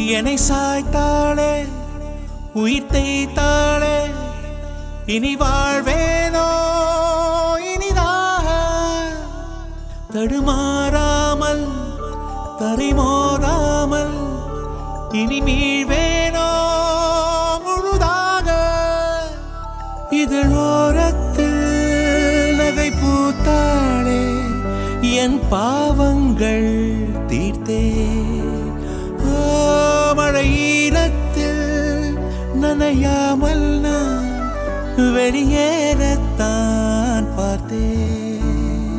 என்னை சாய்த்தாளே உயிர் தேய்த்தாளே இனி வாழ்வேனோ இனிதாக தடுமாறாமல் தரைமோதாமல் இனி மீழ்வேனோ முழுதாக இதழோரத்தில் நகை பூத்தாளே என் பாவங்கள் தீர்த்தே ஓ, மழையீரத்தில் நனையாமல் நான் வெளியேறத்தான் பார்த்தேன்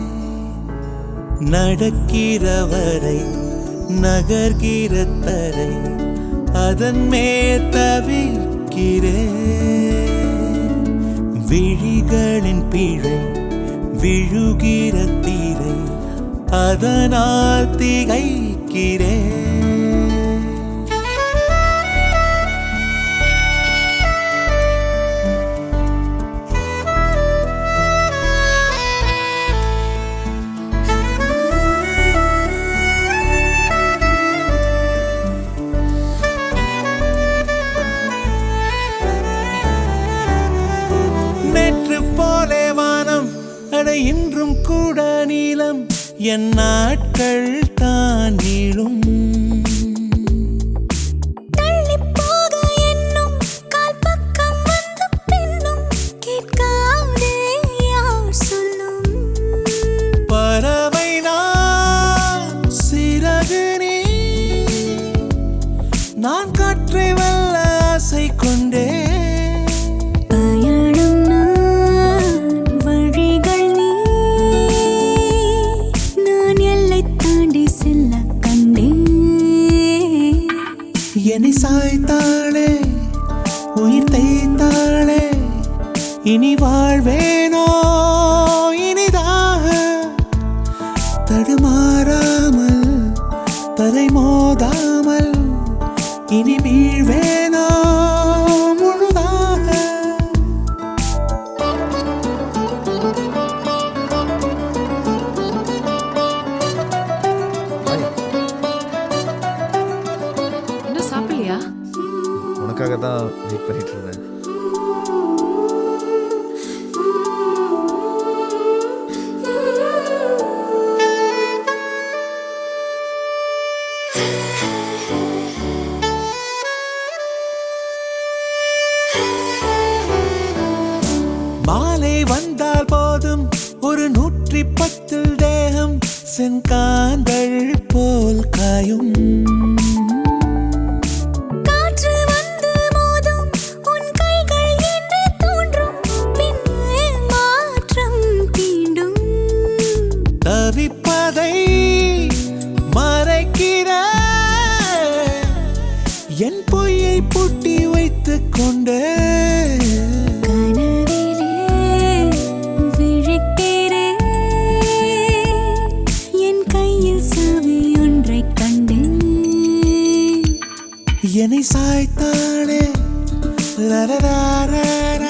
நடக்கிறவரை நகர்கிற தரை அதன் மேல் தவிக்கிறேன் விழிகளின் பிழை விழுகிற தீரை அதனால் திகைக்கிறேன் நேற்று போலே வானம் அட இன்றும் கூட நீளம் என் நாட்கள் தான் நீளும் தள்ளிப் போக என்னும் கால் பக்கம் வந்து பின்னும் கேட்காதே யார் சொல்லும் பறவை நான் சிறகு நீ நான் காற்றை வெல்ல ஆசை கொண்டே பயணம் நான் வழிகள் நீ நான் எல்லை தாண்டி செல்ல கண்டேன் என்னை சாய்த்தாளே உயிர் தேய்த்தாளே இனி வாழ்வேனோ இனிதாக தடுமாறாமல் தரை மோதாமல் இனி வீழ்வேனோ முழுதாக இன்னும் சாப்பிடலையா உனக்காக தான் வெயிட் பண்ணிட்டு இருந்தேன் மாலை வந்தால் போதும் ஒரு நூற்றி பத்தில் தேகம் செங்காந்தள் போல் காயும் காற்று வந்து மோதும் உன் கைகள் என்று தோன்றும் பின்னே மாற்றம் தீண்டும் தவிப்பதை மறைக்கிற என் பொய்யை பூட்டி வைத்துக் கொண்டே கனவிலே விழிக்கிறேன் என் கையில் சாவி ஒன்றைக் கண்டேன் என்னை சாய்த்தாளே ரரராரரா.